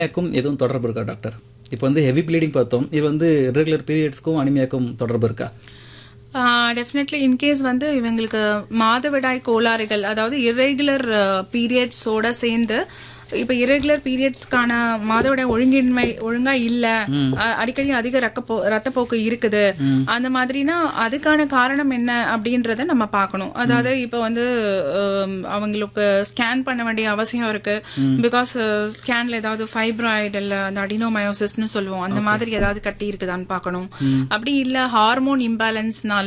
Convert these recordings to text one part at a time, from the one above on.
அனிமியாக்கும் எதுவும் தொடர்பு இருக்கா டாக்டர் இப்போ வந்து ஹெவி ப்ளீடிங் பார்த்தோம் இது வந்து ரெகுலர் பீரியட்ஸ்க்கும் அனிமியாக்கும் தொடர்பு இருக்கா டெஃபினெட்லி இன்கேஸ் வந்து இவங்களுக்கு மாதவிடாய் கோளாறுகள் அதாவது இரெகுலர் பீரியட்ஸோட சேர்ந்து இப்ப இரெகுலர் பீரியட்ஸ்க்கான மாதவிடாய் ஒழுங்கின்மை ஒழுங்கா இல்ல அ- அடிக்கடி அதிக ரக்கப்போ ரத்தப்போக்கு இருக்குது அந்த மாதிரினா அதுக்கான காரணம் என்ன அப்படின்றத நம்ம பார்க்கணும் அதாவது இப்ப வந்து ஹம், அவங்களுக்கு ஸ்கேன் பண்ண வேண்டிய அவசியம் இருக்கு பிகாஸ் ஸ்கேன்ல ஏதாவது ஃபைப்ராய்டு இல்ல அந்த அடினோமயோசிஸ்னு சொல்லுவோம் அந்த மாதிரி ஏதாவது கட்டி இருக்குதான்னு பார்க்கணும் அப்படி இல்ல ஹார்மோன் இம்பேலன்ஸ்னால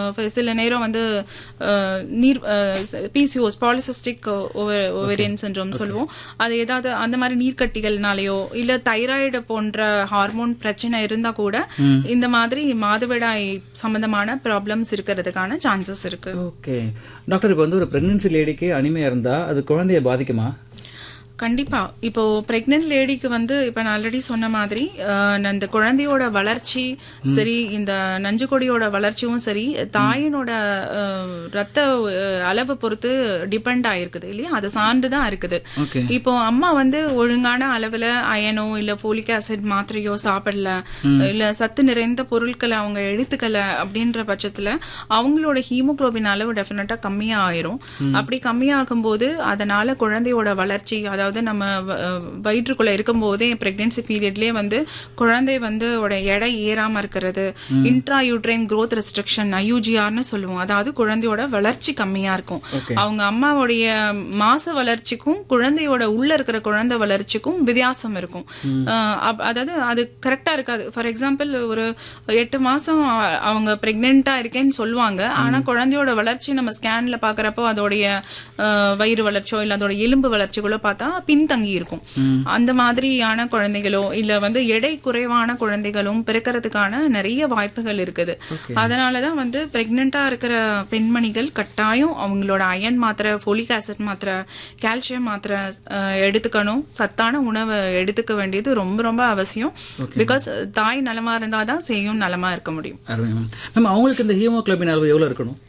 சில நேரம் வந்து அஹ், நீர் பிசிஓஸ் பாலிசிஸ்டிக் ஓவரியன் சின்ரோம் சொல்லுவோம் அது ஏதாவது அந்த மாதிரி நீர்க்கட்டிகள்னாலயோ இல்ல தைராய்டு போன்ற ஹார்மோன் பிரச்சனை இருந்தா கூட இந்த மாதிரி மாதவிடாய் சம்பந்தமான ப்ராப்ளம்ஸ் இருக்கிறதுக்கான சான்சஸ் இருக்கு ஓகே டாக்டர் இப்போ வந்து ஒரு பிரெக்னன்சி லேடிக்கு அனிமையா இருந்தா அது குழந்தைய பாதிக்குமா கண்டிப்பா இப்போ பிரெக்னென்ட் லேடிக்கு வந்து இப்ப நான் ஆல்ரெடி சொன்ன மாதிரி அஹ், அந்த குழந்தையோட வளர்ச்சி சரி இந்த நஞ்சுக்கொடியோட வளர்ச்சியும் சரி தாயினோட அஹ், ரத்த அஹ், அளவை பொறுத்து டிபெண்ட் ஆயிருக்குது இல்லையா அது சார்ந்து தான் இருக்குது ஓகே இப்போ அம்மா வந்து ஒழுங்கான அளவுல அயனோ இல்ல போலிக் ஆசிட் மாத்திரையோ சாப்பிடல இல்ல சத்து நிறைந்த பொருட்களை அவங்க எடுத்துக்கல அப்படின்ற பட்சத்துல அவங்களோட ஹீமோகுளோபின் அளவு டெஃபினட்டா கம்மியா ஆயிரும் அப்படி கம்மியாகும் போது அதனால குழந்தையோட வளர்ச்சி அதாவது நம்ம வ- வயிற்றுக்குள்ள இருக்கும் போதே பிரெக்னன்சி பீரியட்லயே வந்து குழந்தை வந்து ஓட எடை ஏறாம இருக்கிறது இன்ட்ரா யூட்ரைன் growth ரெஸ்ட்ரிக்ஷன் ஐயூஜிஆர்னு சொல்லுவோம் அதாவது குழந்தையோட வளர்ச்சி கம்மியா இருக்கும் Okay. அவங்க அம்மாவுடைய மாச வளர்ச்சிக்கும் குழந்தையோட உள்ள இருக்கிற குழந்தை வளர்ச்சிக்கும் வித்தியாசம் இருக்கும் அஹ் அப்- அதாவது அது கரெக்டா இருக்காது ஃபார் எக்ஸாம்பிள் ஒரு எட்டு மாசம் அ- அவங்க பிரெக்னெண்டா இருக்கேன்னு சொல்லுவாங்க ஆனா குழந்தையோட வளர்ச்சி நம்ம ஸ்கேன்ல பாக்குறப்போ அதோடைய அஹ், வயிறு வளர்ச்சியோ இல்ல அதோட எலும்பு வளர்ச்சிகளோ பார்த்தா பின்தங்கி இருக்கும் அந்த மாதிரியான குழந்தைகளோ இல்ல வந்து எடை குறைவான குழந்தைகளும் பிறக்கிறதுக்கான நிறைய வாய்ப்புகள் இருக்குது அதனாலதான் வந்து பிரெக்னெண்டா இருக்கிற பெண்மணிகள் கட்டாயம் அவங்களோட அயன் மாத்திரை ஃபோலிக் ஆசிட் மாத்திரை கால்சியம் மாத்திரை அஹ், எடுத்துக்கணும் சத்தான உணவை எடுத்துக்க வேண்டியது ரொம்ப ரொம்ப அவசியம் பிகாஸ் தாய் நலமா இருந்தாதான் சேயும் நலமா இருக்க முடியும் அருமை மேம் மேம் அவங்களுக்கு இந்த ஹீமோகுளோபின் அளவு எவ்வளவு இருக்கணும்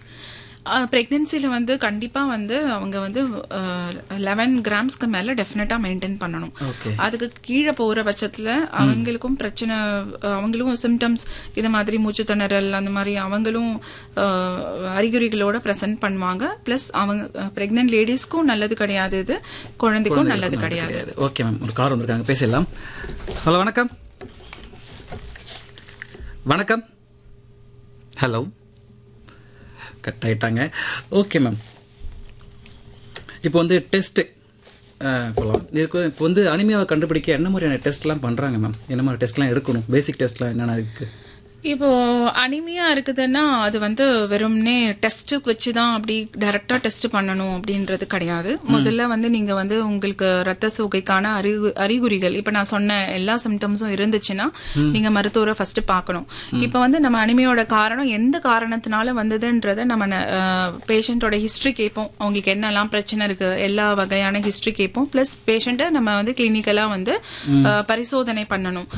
பிரெக்னன்சில வந்து கண்டிப்பா வந்து அவங்க வந்து லெவன் கிராம்ஸ்க்கு மேல டெஃபினட்டா மெயின்டைன் பண்ணணும் ஓகே அதுக்கு கீழே போற பட்சத்துல அவங்களுக்கும் பிரச்சனை அஹ், அவங்களும் சிம்டம்ஸ் இது மாதிரி மூச்சு திணறல் அந்த மாதிரி அவங்களும் அஹ், அறிகுறிகளோட பிரசன்ட் பண்ணுவாங்க பிளஸ் அவங்க பிரெக்னன்ட் லேடிஸ்க்கும் நல்லது கிடையாது இது குழந்தைக்கும் நல்லது கிடையாது ஓகே மேம் ஒரு கார் வந்திருக்காங்க பேசிடலாம் ஹலோ வணக்கம் வணக்கம் ஹலோ கட் ஆயிட்டாங்க ஓகே மேம் இப்போ வந்து டெஸ்ட் போகலாம் இதுக்கு இப்போ வந்து அனிமியாவை கண்டுபிடிக்க என்ன மாதிரியான டெஸ்ட்லாம் பண்ணுறாங்க மேம் என்ன மாதிரி டெஸ்ட்லாம் எடுக்கணும் பேசிக் டெஸ்ட்லாம் என்னென்ன இருக்குது இப்போ அனிமியா இருக்குதுன்னா அது வந்து வெறும்னே டெஸ்ட் வச்சுதான் அப்படி டைரக்டா டெஸ்ட் பண்ணணும் அப்படின்றது கிடையாது முதல்ல வந்து நீங்க வந்து உங்களுக்கு ரத்த சோகைக்கான அறிகு அறிகுறிகள் இப்ப நான் சொன்ன எல்லா சிம்டம்ஸும் இருந்துச்சுன்னா நீங்க மருத்துவரை ஃபர்ஸ்ட் பார்க்கணும் இப்போ வந்து நம்ம அனிமியோட காரணம் எந்த காரணத்தினால வந்ததுன்றத நம்ம பேஷண்டோட ஹிஸ்டரி கேட்போம் அவங்களுக்கு என்னெல்லாம் பிரச்சனை இருக்கு எல்லா வகையான ஹிஸ்டரி கேட்போம் பிளஸ் பேஷண்ட்டை நம்ம வந்து கிளினிக்கலா வந்து அஹ், பரிசோதனை பண்ணணும்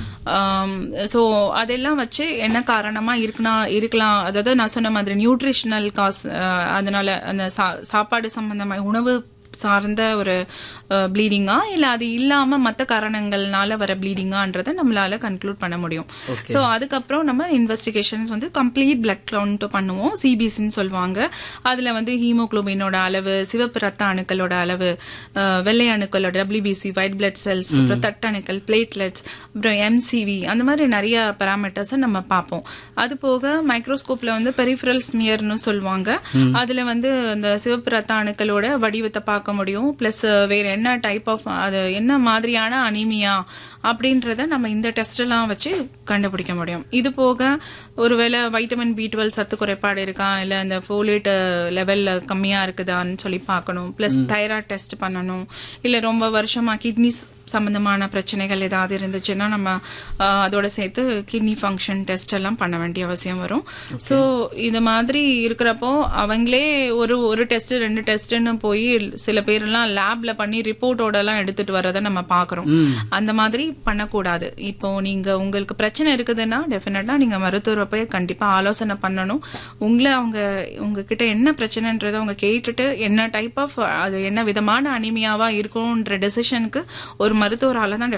ஸோ அதெல்லாம் வச்சு என்ன காரணமா இருக்குனா இருக்கலாம் அதாவது நான் சொன்ன மாதிரி நியூட்ரிஷனல் காஸ் அதனால அந்த சா- சாப்பாடு சம்பந்தமா உணவு சார்ந்த ஒரு ப்ளீடிங்கா இல்ல அது இல்லாம மத்த காரணங்கள்னால வர ப்ளீடிங்கான்றதை நம்மளால கன்க்ளூட் பண்ண முடியும் ஸோ அதுக்கப்புறம் நம்ம இன்வெஸ்டிகேஷன்ஸ் வந்து கம்ப்ளீட் பிளட் கவுண்ட் பண்ணுவோம் சிபிசின்னு சொல்லுவாங்க அதுல வந்து ஹீமோகுளோபினோட அளவு சிவப்பு ரத்த அணுக்களோட அளவு அஹ், வெள்ளை அணுக்களோட டபிள்யூபிசி ஒயிட் பிளட் செல்ஸ் அப்புறம் தட்டணுக்கள் பிளேட்லெட்ஸ் அப்புறம் எம்சிவி அந்த மாதிரி நிறைய பேராமீட்டர்ஸை நம்ம பார்ப்போம் அது போக மைக்ரோஸ்கோப்ல வந்து பெரிஃபரல் ஸ்மியர்னு சொல்லுவாங்க அதுல வந்து இந்த சிவப்பு ரத்த அணுக்களோட வடிவத்தை பார்க்க முடியும் பிளஸ் வேற என்ன டைப் ஆஃப் அது என்ன மாதிரியான அனீமியா அப்படின்றத நம்ம இந்த டெஸ்ட் எல்லாம் வச்சு கண்டுபிடிக்க முடியும் இது போக ஒருவேளை வைட்டமின் பி டுவெல் சத்து குறைபாடு இருக்கா இல்ல இந்த ஃபோலேட் லெவல்ல கம்மியா இருக்குதான்னு சொல்லி பார்க்கணும் பிளஸ் தைராய்ட் டெஸ்ட் பண்ணணும் இல்ல ரொம்ப வருஷமா கிட்னி சம்பந்தமான பிரச்சனைகள் ஏதாவது இருந்துச்சுன்னா நம்ம ஆஹ், அதோட சேர்த்து கிட்னி ஃபங்க்ஷன் டெஸ்ட் எல்லாம் பண்ண வேண்டிய அவசியம் வரும் ஸோ இந்த மாதிரி இருக்கிறப்போ அவங்களே ஒரு ஒரு டெஸ்ட் ரெண்டு டெஸ்ட்னு போய் சில பேரெல்லாம் லேப்ல பண்ணி ரிப்போர்ட்டோட எல்லாம் எடுத்துட்டு வரதை நம்ம பாக்குறோம் அந்த மாதிரி பண்ணக்கூடாது இப்போ நீங்க உங்களுக்கு பிரச்சனை இருக்குதுன்னா டெஃபினட்டா நீங்க மருத்துவரை போய் கண்டிப்பா ஆலோசனை பண்ணணும் உங்களை அவங்க உங்ககிட்ட என்ன பிரச்சனைன்றதை அவங்க கேட்டுட்டு என்ன டைப் ஆஃப் அது என்ன விதமான அனிமியாவா இருக்கும்ன்ற டெசிஷனுக்கு ஒரு மருத்துவரால தான்